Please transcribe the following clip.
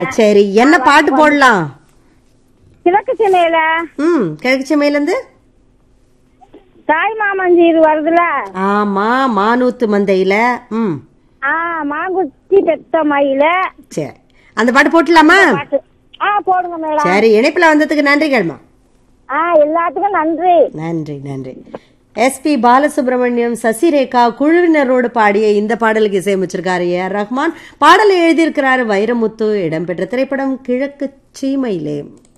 சரி என்ன பாட்டு போடலாம் கிழக்கு சென்னையில ம் கிழக்கு செம்மையிலேருந்து தாய் மாமஞ்சி இது வருதுல ஆமா மானூத்து மந்தையில ம் ஆ மாங்குச்சி பெத்த மயில சரி அந்த பாட்டு போட்டுலாமா பாட்டு ஆ போடுங்க மேடம் சரி இணைப்புல வந்ததுக்கு நன்றிகள்மா ஆ எல்லாத்துக்கும் நன்றி நன்றி நன்றி எஸ்பி பாலசுப்ரமணியம் சசிரேகா குழுவினரோடு பாடிய இந்த பாடலுக்கு இசையமைச்சிருக்காரு ஏ ஆர் ரஹ்மான் பாடலை எழுதியிருக்கிறாரு வைரமுத்து இடம்பெற்ற திரைப்படம் கிழக்கு சீமையிலே